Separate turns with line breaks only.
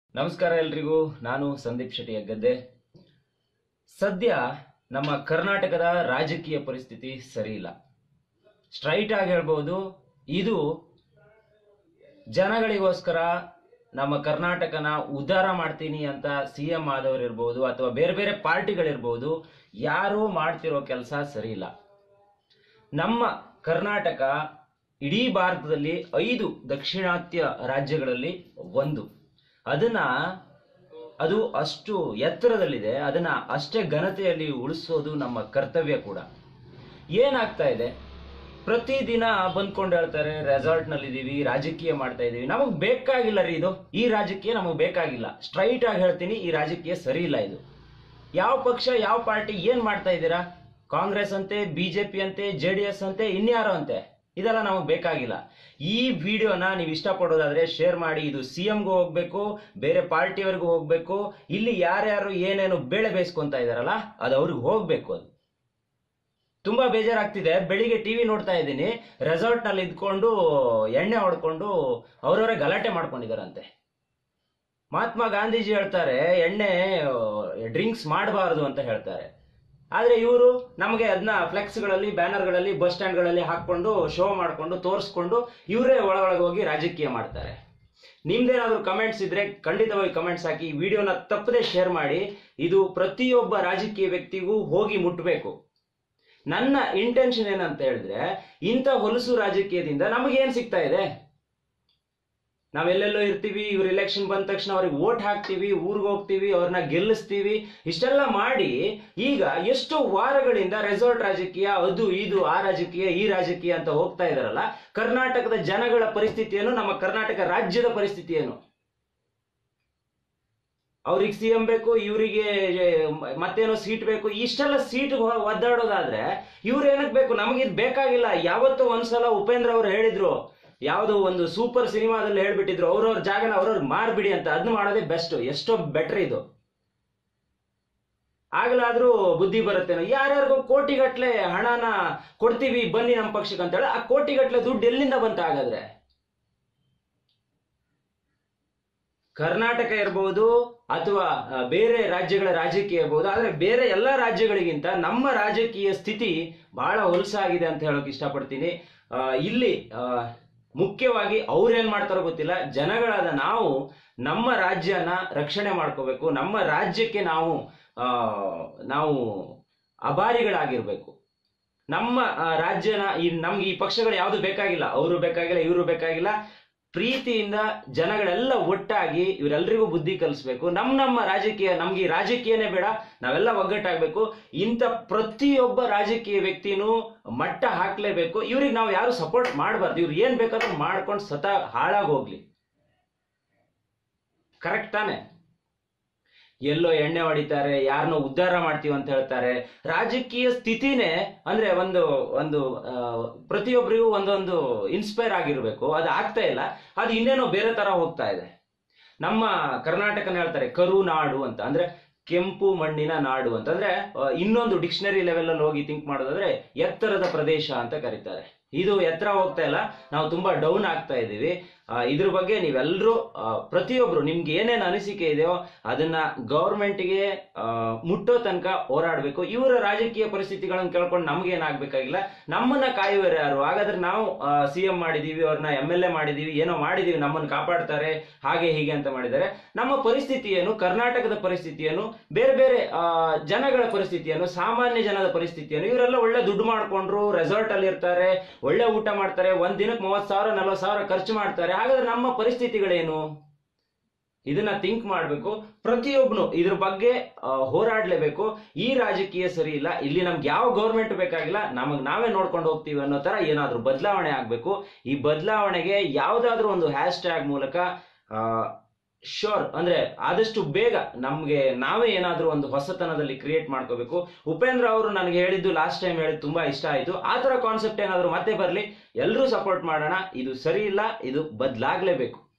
ನಮಸ್ಕಾರ ಎಲ್ರಿಗೂ ನಾನು ಸಂದೀಪ್ ಶೆಟ್ಟಿ ಹೆಗ್ಗದ್ದೆ ಸದ್ಯ ನಮ್ಮ ಕರ್ನಾಟಕದ ರಾಜಕೀಯ ಪರಿಸ್ಥಿತಿ ಸರಿ ಇಲ್ಲ ಸ್ಟ್ರೈಟ್ ಆಗಿ ಹೇಳ್ಬೋದು ಇದು ಜನಗಳಿಗೋಸ್ಕರ ನಮ್ಮ ಕರ್ನಾಟಕನ ಉದ್ಧಾರ ಮಾಡ್ತೀನಿ ಅಂತ ಸಿ ಎಂ ಆದವರು ಇರ್ಬೋದು ಅಥವಾ ಬೇರೆ ಬೇರೆ ಪಾರ್ಟಿಗಳಿರ್ಬೋದು ಯಾರೂ ಮಾಡ್ತಿರೋ ಕೆಲಸ ಸರಿ ಇಲ್ಲ ನಮ್ಮ ಕರ್ನಾಟಕ ಇಡೀ ಭಾರತದಲ್ಲಿ ಐದು ದಕ್ಷಿಣಾತ್ಯ ರಾಜ್ಯಗಳಲ್ಲಿ ಒಂದು ಅದನ್ನ ಅದು ಅಷ್ಟು ಎತ್ತರದಲ್ಲಿದೆ ಅದನ್ನ ಅಷ್ಟೇ ಘನತೆಯಲ್ಲಿ ಉಳಿಸೋದು ನಮ್ಮ ಕರ್ತವ್ಯ ಕೂಡ ಏನಾಗ್ತಾ ಇದೆ ಪ್ರತಿದಿನ ಬಂದ್ಕೊಂಡು ಹೇಳ್ತಾರೆ ರೆಸಾರ್ಟ್ ನಲ್ಲಿ ಇದೀವಿ ರಾಜಕೀಯ ಮಾಡ್ತಾ ಇದೀವಿ ನಮಗ್ ಬೇಕಾಗಿಲ್ಲ ರೀ ಇದು ಈ ರಾಜಕೀಯ ನಮಗ್ ಬೇಕಾಗಿಲ್ಲ ಸ್ಟ್ರೈಟ್ ಆಗಿ ಹೇಳ್ತೀನಿ ಈ ರಾಜಕೀಯ ಸರಿ ಇಲ್ಲ ಇದು ಯಾವ ಪಕ್ಷ ಯಾವ ಪಾರ್ಟಿ ಏನ್ ಮಾಡ್ತಾ ಇದ್ದೀರಾ ಕಾಂಗ್ರೆಸ್ ಅಂತೆ ಬಿಜೆಪಿ ಅಂತೆ ಜೆ ಡಿ ಎಸ್ ಅಂತೆ ಇನ್ಯಾರೋ ಅಂತೆ ಇದೆಲ್ಲ ನಮಗೆ ಬೇಕಾಗಿಲ್ಲ ಈ ವಿಡಿಯೋನ ನೀವು ಇಷ್ಟಪಡೋದಾದ್ರೆ ಶೇರ್ ಮಾಡಿ ಇದು ಸಿ ಎಂಗೂ ಹೋಗ್ಬೇಕು ಬೇರೆ ಪಾರ್ಟಿಯವರೆಗೂ ಹೋಗ್ಬೇಕು ಇಲ್ಲಿ ಯಾರ್ಯಾರು ಏನೇನು ಬೇಳೆ ಬೇಯಿಸ್ಕೊಂತ ಇದಾರಲ್ಲ ಅದು ಅವ್ರಿಗೆ ಹೋಗ್ಬೇಕು ಅದು ತುಂಬಾ ಬೇಜಾರಾಗ್ತಿದೆ ಬೆಳಿಗ್ಗೆ ಟಿವಿ ನೋಡ್ತಾ ಇದ್ದೀನಿ ರೆಸಾರ್ಟ್ ನಲ್ಲಿ ಇದ್ಕೊಂಡು ಎಣ್ಣೆ ಹೊಡ್ಕೊಂಡು ಅವ್ರವರೇ ಗಲಾಟೆ ಮಾಡ್ಕೊಂಡಿದಾರಂತೆ ಮಹಾತ್ಮ ಗಾಂಧೀಜಿ ಹೇಳ್ತಾರೆ ಎಣ್ಣೆ ಡ್ರಿಂಕ್ಸ್ ಮಾಡಬಾರದು ಅಂತ ಹೇಳ್ತಾರೆ ಆದ್ರೆ ಇವರು ನಮಗೆ ಅದನ್ನ ಫ್ಲೆಕ್ಸ್ಗಳಲ್ಲಿ ಬ್ಯಾನರ್ಗಳಲ್ಲಿ ಬಸ್ ಸ್ಟ್ಯಾಂಡ್ಗಳಲ್ಲಿ ಹಾಕೊಂಡು ಶೋ ಮಾಡಿಕೊಂಡು ತೋರಿಸ್ಕೊಂಡು ಇವರೇ ಒಳಗೊಳಗೆ ಹೋಗಿ ರಾಜಕೀಯ ಮಾಡ್ತಾರೆ ನಿಮ್ದೇನಾದ್ರೂ ಕಮೆಂಟ್ಸ್ ಇದ್ರೆ ಖಂಡಿತವಾಗಿ ಕಮೆಂಟ್ಸ್ ಹಾಕಿ ಈ ವಿಡಿಯೋನ ತಪ್ಪದೆ ಶೇರ್ ಮಾಡಿ ಇದು ಪ್ರತಿಯೊಬ್ಬ ರಾಜಕೀಯ ವ್ಯಕ್ತಿಗೂ ಹೋಗಿ ಮುಟ್ಟಬೇಕು ನನ್ನ ಇಂಟೆನ್ಷನ್ ಏನಂತ ಹೇಳಿದ್ರೆ ಇಂಥ ಹೊಲಸು ರಾಜಕೀಯದಿಂದ ನಮಗೇನ್ ಸಿಗ್ತಾ ಇದೆ ನಾವೆಲ್ಲೆಲ್ಲೋ ಇರ್ತೀವಿ ಇವ್ರ ಎಲೆಕ್ಷನ್ ಬಂದ ತಕ್ಷಣ ಅವ್ರಿಗೆ ವೋಟ್ ಹಾಕ್ತೀವಿ ಊರಿಗೆ ಹೋಗ್ತೀವಿ ಅವ್ರನ್ನ ಗೆಲ್ಲಿಸ್ತೀವಿ ಇಷ್ಟೆಲ್ಲ ಮಾಡಿ ಈಗ ಎಷ್ಟು ವಾರಗಳಿಂದ ರೆಸಾರ್ಟ್ ರಾಜಕೀಯ ಅದು ಇದು ಆ ರಾಜಕೀಯ ಈ ರಾಜಕೀಯ ಅಂತ ಹೋಗ್ತಾ ಇದಾರಲ್ಲ ಕರ್ನಾಟಕದ ಜನಗಳ ಪರಿಸ್ಥಿತಿ ಏನು ನಮ್ಮ ಕರ್ನಾಟಕ ರಾಜ್ಯದ ಪರಿಸ್ಥಿತಿ ಏನು ಅವ್ರಿಗೆ ಸಿ ಎಂ ಬೇಕು ಇವರಿಗೆ ಮತ್ತೇನೋ ಸೀಟ್ ಬೇಕು ಇಷ್ಟೆಲ್ಲ ಸೀಟ್ ಒದ್ದಾಡೋದಾದ್ರೆ ಇವ್ರು ಏನಕ್ ಬೇಕು ನಮಗಿದ್ ಬೇಕಾಗಿಲ್ಲ ಯಾವತ್ತೋ ಒಂದ್ಸಲ ಉಪೇಂದ್ರ ಅವರು ಹೇಳಿದ್ರು ಯಾವುದೋ ಒಂದು ಸೂಪರ್ ಸಿನಿಮಾದಲ್ಲಿ ಹೇಳ್ಬಿಟ್ಟಿದ್ರು ಅವ್ರವ್ರ ಜಾಗನ ಅವ್ರವ್ರಿಗೆ ಮಾರ್ಬಿಡಿ ಅಂತ ಅದನ್ನ ಮಾಡೋದೇ ಬೆಸ್ಟ್ ಎಷ್ಟೋ ಬೆಟರ್ ಇದು ಆಗ್ಲಾದ್ರೂ ಬುದ್ಧಿ ಬರುತ್ತೇನೋ ಯಾರ್ಯಾರಿಗೋ ಕೋಟಿಗಟ್ಲೆ ಹಣನ ಕೊಡ್ತೀವಿ ಬನ್ನಿ ನಮ್ಮ ಪಕ್ಷಕ್ಕೆ ಅಂತ ಹೇಳಿ ಆ ಕೋಟಿಗಟ್ಲೆ ದುಡ್ಡು ಎಲ್ಲಿಂದ ಬಂತ ಹಾಗಾದ್ರೆ ಕರ್ನಾಟಕ ಇರಬಹುದು ಅಥವಾ ಆ, ಬೇರೆ ರಾಜ್ಯಗಳ ರಾಜಕೀಯ ಇರಬಹುದು ಆದ್ರೆ ಬೇರೆ ಎಲ್ಲ ರಾಜ್ಯಗಳಿಗಿಂತ ನಮ್ಮ ರಾಜಕೀಯ ಸ್ಥಿತಿ ಬಹಳ ಹೊಲಸಾಗಿದೆ ಅಂತ ಹೇಳಕ್ ಇಷ್ಟಪಡ್ತೀನಿ ಆ, ಇಲ್ಲಿ ಆ, ಮುಖ್ಯವಾಗಿ ಅವ್ರೇನ್ ಮಾಡ್ತಾರೋ ಗೊತ್ತಿಲ್ಲ ಜನಗಳಾದ ನಾವು ನಮ್ಮ ರಾಜ್ಯನ ರಕ್ಷಣೆ ಮಾಡ್ಕೋಬೇಕು ನಮ್ಮ ರಾಜ್ಯಕ್ಕೆ ನಾವು ಆ, ನಾವು ಅಭಾರಿಗಳಾಗಿರ್ಬೇಕು ನಮ್ಮ ಆ, ರಾಜ್ಯನ ಈ ನಮ್ಗೆ ಈ ಪಕ್ಷಗಳು ಯಾವುದು ಬೇಕಾಗಿಲ್ಲ ಅವರು ಬೇಕಾಗಿಲ್ಲ ಇವರು ಬೇಕಾಗಿಲ್ಲ ಪ್ರೀತಿಯಿಂದ ಜನಗಳೆಲ್ಲ ಒಟ್ಟಾಗಿ ಇವರೆಲ್ಲರಿಗೂ ಬುದ್ಧಿ ಕಲಿಸ್ಬೇಕು ನಮ್ಮ ನಮ್ಮ ರಾಜಕೀಯ ನಮ್ಗೆ ಈ ರಾಜಕೀಯನೇ ಬೇಡ ನಾವೆಲ್ಲ ಒಗ್ಗಟ್ಟಾಗಬೇಕು ಇಂಥ ಪ್ರತಿಯೊಬ್ಬ ರಾಜಕೀಯ ವ್ಯಕ್ತಿನೂ ಮಟ್ಟ ಹಾಕ್ಲೇಬೇಕು ಇವ್ರಿಗೆ ನಾವು ಯಾರು ಸಪೋರ್ಟ್ ಮಾಡಬಾರ್ದು ಇವ್ರು ಏನ್ ಬೇಕಾದ್ರೂ ಮಾಡ್ಕೊಂಡು ಸತ ಹಾಳಾಗಿ ಹೋಗ್ಲಿ ಕರೆಕ್ಟ್ ತಾನೆ ಎಲ್ಲೋ ಎಣ್ಣೆ ಹೊಡಿತಾರೆ ಯಾರನ್ನೋ ಉದ್ಧಾರ ಮಾಡ್ತೀವಿ ಅಂತ ಹೇಳ್ತಾರೆ ರಾಜಕೀಯ ಸ್ಥಿತಿನೇ ಅಂದ್ರೆ ಒಂದು ಒಂದು ಆ, ಪ್ರತಿಯೊಬ್ಬರಿಗೂ ಒಂದೊಂದು ಇನ್ಸ್ಪೈರ್ ಆಗಿರ್ಬೇಕು ಅದು ಆಗ್ತಾ ಇಲ್ಲ ಅದು ಇನ್ನೇನೋ ಬೇರೆ ತರ ಹೋಗ್ತಾ ಇದೆ ನಮ್ಮ ಕರ್ನಾಟಕನ ಹೇಳ್ತಾರೆ ಕರುನಾಡು ಅಂತ ಅಂದ್ರೆ ಕೆಂಪು ಮಣ್ಣಿನ ನಾಡು ಅಂತ ಅಂದ್ರೆ ಆ, ಇನ್ನೊಂದು ಡಿಕ್ಷನರಿ ಲೆವೆಲ್ ಅಲ್ಲಿ ಹೋಗಿ ಥಿಂಕ್ ಮಾಡೋದಾದ್ರೆ ಎತ್ತರದ ಪ್ರದೇಶ ಅಂತ ಕರೀತಾರೆ ಇದು ಎತ್ತರ ಹೋಗ್ತಾ ಇಲ್ಲ ನಾವು ತುಂಬಾ ಡೌನ್ ಆಗ್ತಾ ಇದ್ದೀವಿ ಆ, ಇದ್ರ ಬಗ್ಗೆ ನೀವೆಲ್ಲರೂ ಪ್ರತಿಯೊಬ್ರು ನಿಮ್ಗೆ ಏನೇನು ಅನಿಸಿಕೆ ಇದೆಯೋ ಅದನ್ನ ಗೌರ್ಮೆಂಟ್ಗೆ ಮುಟ್ಟೋ ತನಕ ಹೋರಾಡಬೇಕು ಇವರ ರಾಜಕೀಯ ಪರಿಸ್ಥಿತಿಗಳನ್ನು ಕೇಳ್ಕೊಂಡು ನಮ್ಗೆ ಏನಾಗ್ಬೇಕಾಗಿಲ್ಲ ನಮ್ಮನ್ನ ಕಾಯುವರು ಯಾರು ಹಾಗಾದ್ರೆ ನಾವು ಸಿ ಎಂ ಮಾಡಿದೀವಿ ಅವ್ರನ್ನ ಎಮ್ ಎಲ್ ಎ ಮಾಡಿದೀವಿ ಏನೋ ಮಾಡಿದೀವಿ ನಮ್ಮನ್ನ ಕಾಪಾಡ್ತಾರೆ ಹಾಗೆ ಹೀಗೆ ಅಂತ ಮಾಡಿದ್ದಾರೆ ನಮ್ಮ ಪರಿಸ್ಥಿತಿ ಏನು ಕರ್ನಾಟಕದ ಪರಿಸ್ಥಿತಿ ಏನು ಬೇರೆ ಬೇರೆ ಆ, ಜನಗಳ ಪರಿಸ್ಥಿತಿ ಏನು ಸಾಮಾನ್ಯ ಜನದ ಪರಿಸ್ಥಿತಿ ಏನು ಇವರೆಲ್ಲ ಒಳ್ಳೆ ದುಡ್ಡು ಮಾಡ್ಕೊಂಡ್ರು ರೆಸಾರ್ಟ್ ಅಲ್ಲಿ ಇರ್ತಾರೆ ಒಳ್ಳೆ ಊಟ ಮಾಡ್ತಾರೆ ಒಂದ್ ದಿನಕ್ಕೆ ಮೂವತ್ ಸಾವಿರ ನಲ್ವತ್ ಸಾವಿರ ಖರ್ಚು ಮಾಡ್ತಾರೆ ಹಾಗಾದ್ರೆ ನಮ್ಮ ಪರಿಸ್ಥಿತಿಗಳೇನು ಇದನ್ನ ಥಿಂಕ್ ಮಾಡಬೇಕು ಪ್ರತಿಯೊಬ್ಬನು ಇದ್ರ ಬಗ್ಗೆ ಆ, ಹೋರಾಡ್ಲೇಬೇಕು ಈ ರಾಜಕೀಯ ಸರಿ ಇಲ್ಲ ಇಲ್ಲಿ ನಮ್ಗೆ ಯಾವ ಗೌರ್ಮೆಂಟ್ ಬೇಕಾಗಿಲ್ಲ ನಮಗ್ ನಾವೇ ನೋಡ್ಕೊಂಡು ಹೋಗ್ತೀವಿ ಅನ್ನೋ ತರ ಏನಾದ್ರೂ ಬದಲಾವಣೆ ಆಗ್ಬೇಕು ಈ ಬದಲಾವಣೆಗೆ ಯಾವ್ದಾದ್ರೂ ಒಂದು ಹ್ಯಾಶ್ ಟ್ಯಾಗ್ ಮೂಲಕ ಶೋರ್ ಅಂದ್ರೆ ಆದಷ್ಟು ಬೇಗ ನಮ್ಗೆ ನಾವೇ ಏನಾದ್ರೂ ಒಂದು ಹೊಸತನದಲ್ಲಿ ಕ್ರಿಯೇಟ್ ಮಾಡ್ಕೋಬೇಕು ಉಪೇಂದ್ರ ಅವರು ನನಗೆ ಹೇಳಿದ್ದು ಲಾಸ್ಟ್ ಟೈಮ್ ಹೇಳಿದ್ದು ತುಂಬಾ ಇಷ್ಟ ಆಯ್ತು ಆ ತರ ಕಾನ್ಸೆಪ್ಟ್ ಏನಾದ್ರು ಮತ್ತೆ ಬರ್ಲಿ ಎಲ್ಲರೂ ಸಪೋರ್ಟ್ ಮಾಡೋಣ ಇದು ಸರಿ ಇಲ್ಲ ಇದು ಬದಲಾಗ್ಲೇಬೇಕು